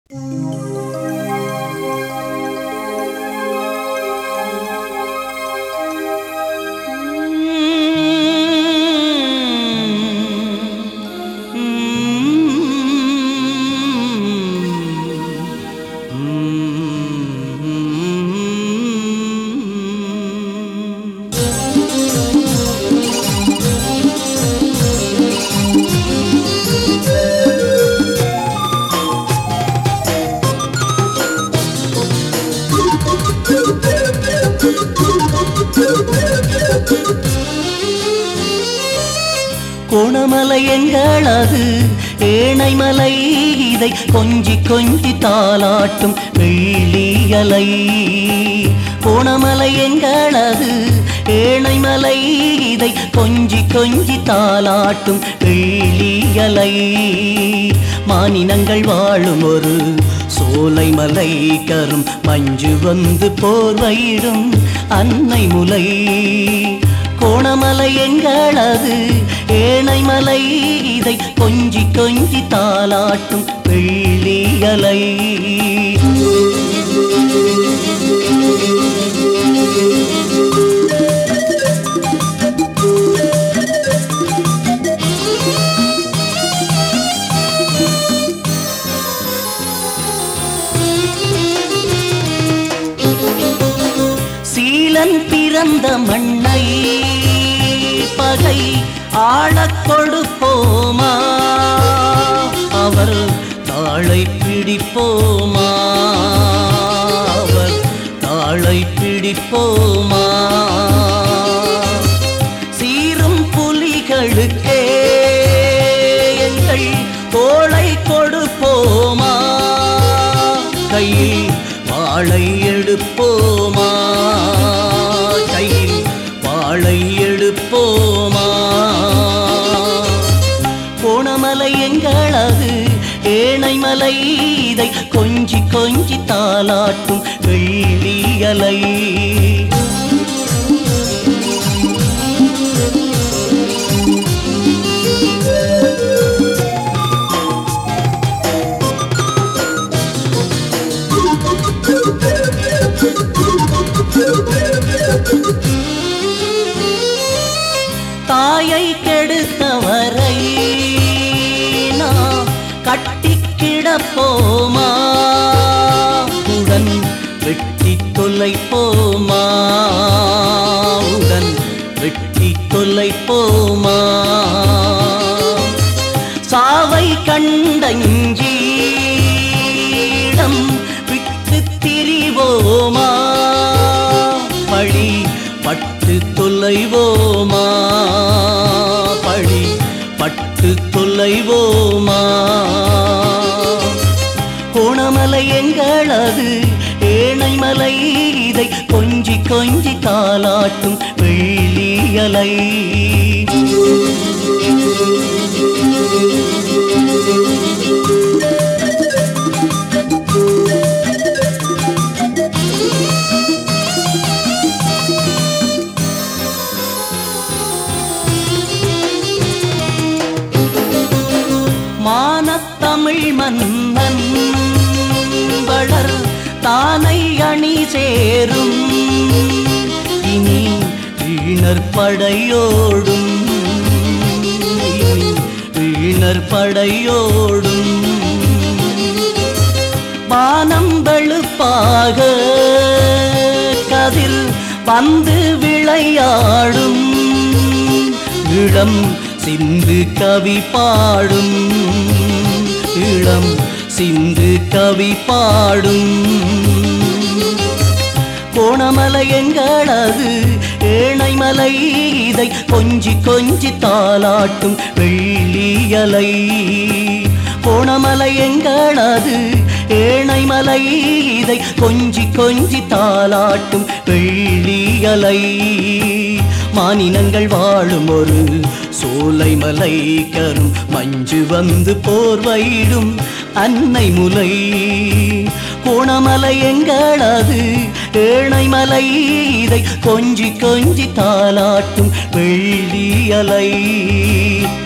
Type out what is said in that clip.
கோணமலை எங்களது ஏனைமலை இதை கொஞ்சி கொஞ்சி தாளாட்டும் வெள்ளியலை கோணமலை எங்களது ஏனைமலை இதை கொஞ்சி கொஞ்சி தாளாட்டும் வெள்ளியலை மானினங்கள் வாழும் ஒரு சோலை மலை கரும் மஞ்சு வந்து போர்வையிடும் அன்னை முலை கோணமலை எங்களது ஏனைமலை இதை கொஞ்சி கொஞ்சி தாளாட்டும் வெள்ளியலை சீலன் பிறந்த மண்ணை பகை ஆளக் கொடுப்போமா அவர் தாளை பிடிப்போமா அவர் தாளை பிடிப்போமா சீரும் புலிகளுக்கே எங்கள் தோளை கொடுப்போமா கையில் வாளை எடுப்போமா கையில் வாளை எடுப்போமா கோணமலை எங்களது ஏனைமலை இதை கொஞ்சி கொஞ்சி தாளாட்டும் வெள்ளியலை தாயை கெடுத்தவரை நாம் கட்டி கிடப்போமா உடன் வெட்டி தொலைப்போமா உடன் வெட்டி தொலைப்போமா சாவை கண்டஞ்சீடம் விட்டு திரிவோமா பழி பட்டு தொலைவோமா பழி பட்டு தொலைவோமா கோணமலை எங்களது ஏனைமலை இதை கொஞ்சி கொஞ்சி தாளாட்டும் வெள்ளியலை மானத்தமிழ் மன்னன் வளர் தானை அணி சேரும் இனி வீணர் படையோடும் இனி வீணர் படையோடும் வானம் வெளுப்பாக கதிர் வந்து விளையாடும் இளம் சிந்து கவி பாடும் இளம் சிந்து கவி பாடும் கோணமலை எங்களது ஏனைமலை இதை கொஞ்சி கொஞ்சி தாளாட்டும் வெள்ளியலை கோணமலை எங்களது ஏனைமலை இதை கொஞ்சி கொஞ்சி தாளாட்டும் வெள்ளியலை மானினங்கள் வாழும் ஒரு சோலை மலை கரும் மஞ்சு வந்து போர்வையிடும் அன்னை முலை கோணமலை எங்களது ஏழைமலை இதை கொஞ்சி கொஞ்சி தாளாட்டும் வெள்ளியலை